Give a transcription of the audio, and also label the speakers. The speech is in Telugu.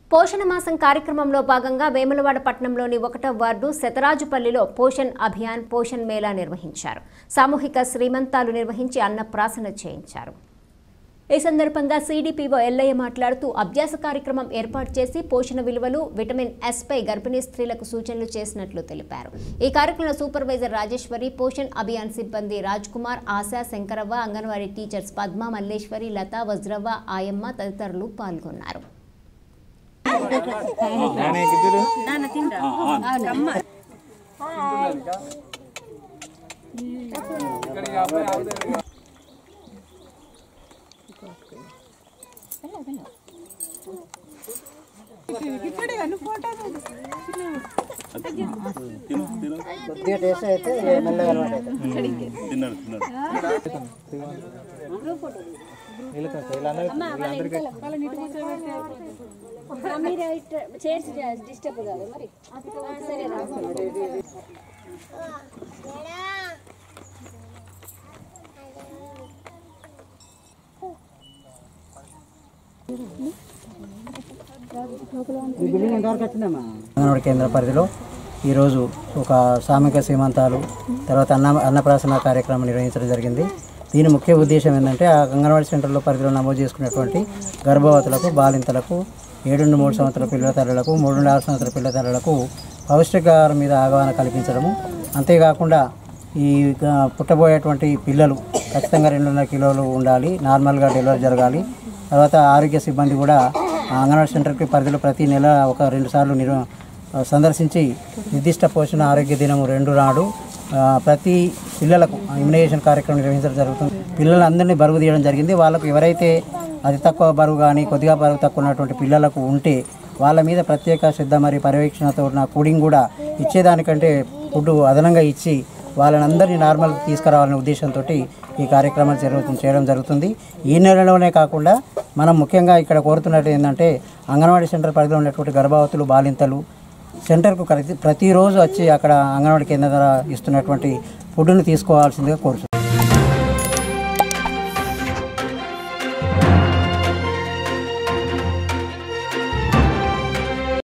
Speaker 1: పోషణ మాసం కార్యక్రమంలో భాగంగా వేములవాడ పట్టణంలోని ఒకటో వార్డు శతరాజుపల్లిలో పోషణ్ అభియాన్ పోషణ్ మేళా నిర్వహించారు సామూహిక శ్రీమంతాలు నిర్వహించి అన్నప్రాసన చేయించారు ఈ సందర్భంగా సీడీపీఓ ఎల్లయ్య మాట్లాడుతూ అభ్యాస కార్యక్రమం ఏర్పాటు చేసి పోషణ విలువలు విటమిన్ ఎస్ పై గర్భిణీ స్త్రీలకు సూచనలు చేసినట్లు తెలిపారు ఈ కార్యక్రమంలో సూపర్వైజర్ రాజేశ్వరి పోషణ్ అభియాన్ సిబ్బంది రాజ్ కుమార్ ఆశా శంకరవ్వ అంగన్వాడీ టీచర్స్ పద్మ మల్లేశ్వరి లత వజ్రవ్వ ఆయమ్మ తదితరులు పాల్గొన్నారు
Speaker 2: కొద్దిగా టేస్ట్ అయితే మెల్లగా అలవాటు అవుతుంది
Speaker 3: తిన్నారు తిన్నారు
Speaker 4: మీరు చైర్స్ డిస్టర్బ్ కాదు మరి సరే
Speaker 2: అంగన్వాడీ కేంద్ర పరిధిలో ఈరోజు ఒక సామూహిక సీమంతాలు తర్వాత అన్న అన్నప్రాసన కార్యక్రమం నిర్వహించడం జరిగింది దీని ముఖ్య ఉద్దేశం ఏంటంటే ఆ అంగన్వాడీ సెంటర్లో పరిధిలో నమోదు చేసుకున్నటువంటి గర్భవతులకు బాలింతలకు ఏడు నుండి మూడు సంవత్సరాల పిల్లల తల్లులకు మూడు నుండి ఆరు సంవత్సరాల పిల్లల తల్లులకు పౌష్టికాహారం మీద అవగాహన కల్పించడము అంతేకాకుండా ఈ ఆ, పుట్టబోయేటువంటి పిల్లలు ఖచ్చితంగా రెండున్నర కిలోలు ఉండాలి నార్మల్గా డెలివరీ జరగాలి తర్వాత ఆరోగ్య సిబ్బంది కూడా ఆ అంగన్వాడీ సెంటర్కి పరిధిలో ప్రతి నెల ఒక రెండు సార్లు నిర్వ సందర్శించి నిర్దిష్ట పోషణ ఆరోగ్య దినము రెండు నాడు ఆ, ప్రతి పిల్లలకు ఇమ్యునైజేషన్ కార్యక్రమం నిర్వహించడం జరుగుతుంది పిల్లలందరినీ బరువు తీయడం జరిగింది వాళ్ళకు ఎవరైతే అతి తక్కువ బరువు కానీ కొద్దిగా బరువు తక్కువ ఉన్నటువంటి పిల్లలకు ఉంటే వాళ్ళ మీద ప్రత్యేక శ్రద్ధ మరియు పర్యవేక్షణతో ఉన్న కూడింగ్ కూడా ఇచ్చేదానికంటే ఫుడ్ అదనంగా ఇచ్చి వాళ్ళని అందరినీ నార్మల్ తీసుకురావాలనే ఉద్దేశంతో ఈ కార్యక్రమాలు జరుగుతుంది చేయడం జరుగుతుంది ఈ నెలలోనే కాకుండా మనం ముఖ్యంగా ఇక్కడ కోరుతున్నట్టు ఏంటంటే అంగన్వాడీ సెంటర్ పరిధిలో ఉన్నటువంటి గర్భవతులు బాలింతలు సెంటర్కు ప్రతి ప్రతిరోజు వచ్చి అక్కడ అంగన్వాడీ కేంద్రం ద్వారా ఇస్తున్నటువంటి ఫుడ్ని తీసుకోవాల్సిందిగా కోరుతున్నాను